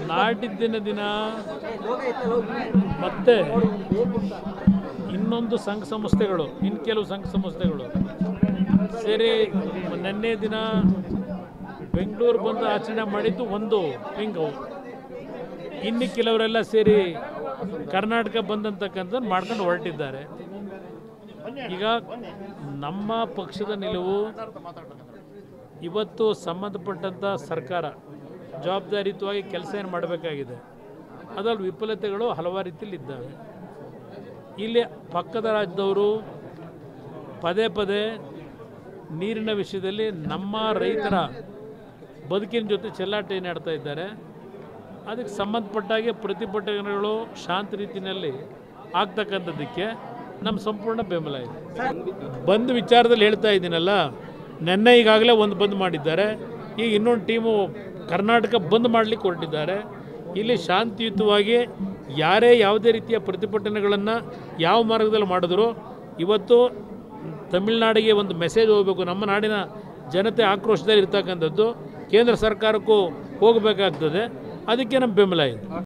ನಾಡಿದ್ದಿನ ದಿನ ಮತ್ತೆ ಇನ್ನೊಂದು ಸಂಘ ಸಂಸ್ಥೆಗಳು ಇನ್ನು ಕೆಲವು ಸಂಘ ಸಂಸ್ಥೆಗಳು ಸೇರಿ ನಿನ್ನೆ ದಿನ ಬೆಂಗಳೂರು ಬಂದು ಆಚರಣೆ ಮಾಡಿದ್ದು ಒಂದು ಹಿಂಗು ಇನ್ನು ಕೆಲವರೆಲ್ಲ ಸೇರಿ ಕರ್ನಾಟಕ ಬಂದಂತಕ್ಕಂಥದ್ದು ಮಾಡ್ಕೊಂಡು ಹೊರಟಿದ್ದಾರೆ ಈಗ ನಮ್ಮ ಪಕ್ಷದ ನಿಲುವು ಇವತ್ತು ಸಂಬಂಧಪಟ್ಟಂಥ ಸರ್ಕಾರ ಜವಾಬ್ದಾರಿಯುತವಾಗಿ ಕೆಲಸ ಏನು ಮಾಡಬೇಕಾಗಿದೆ ಅದರಲ್ಲಿ ವಿಫಲತೆಗಳು ಹಲವಾರು ರೀತಿಯಲ್ಲಿ ಇದ್ದಾವೆ ಇಲ್ಲಿ ಪಕ್ಕದ ರಾಜ್ಯದವರು ಪದೇ ಪದೇ ನೀರಿನ ವಿಷಯದಲ್ಲಿ ನಮ್ಮ ರೈತರ ಬದುಕಿನ ಜೊತೆ ಚೆಲ್ಲಾಟ ಏನು ಆಡ್ತಾ ಇದ್ದಾರೆ ಅದಕ್ಕೆ ಸಂಬಂಧಪಟ್ಟಾಗೆ ಪ್ರತಿಭಟನೆಗಳು ಶಾಂತ ರೀತಿಯಲ್ಲಿ ಆಗ್ತಕ್ಕಂಥದ್ದಕ್ಕೆ ನಮ್ಮ ಸಂಪೂರ್ಣ ಬೆಂಬಲ ಇದೆ ಬಂದ್ ವಿಚಾರದಲ್ಲಿ ಹೇಳ್ತಾ ಇದ್ದೀನಲ್ಲ ನೆನ್ನೆ ಈಗಾಗಲೇ ಒಂದು ಬಂದ್ ಮಾಡಿದ್ದಾರೆ ಈಗ ಇನ್ನೊಂದು ಟೀಮು ಕರ್ನಾಟಕ ಬಂದ್ ಮಾಡಲಿಕ್ಕೆ ಹೊರಟಿದ್ದಾರೆ ಇಲ್ಲಿ ಶಾಂತಿಯುತವಾಗಿ ಯಾರೇ ಯಾವುದೇ ರೀತಿಯ ಪ್ರತಿಭಟನೆಗಳನ್ನು ಯಾವ ಮಾರ್ಗದಲ್ಲಿ ಮಾಡಿದ್ರು ಇವತ್ತು ತಮಿಳುನಾಡಿಗೆ ಒಂದು ಮೆಸೇಜ್ ಹೋಗಬೇಕು ನಮ್ಮ ನಾಡಿನ ಜನತೆ ಆಕ್ರೋಶದಲ್ಲಿ ಇರ್ತಕ್ಕಂಥದ್ದು ಕೇಂದ್ರ ಸರ್ಕಾರಕ್ಕೂ ಹೋಗಬೇಕಾಗ್ತದೆ ಅದಕ್ಕೆ ನಮ್ಮ ಬೆಂಬಲ ಇದೆ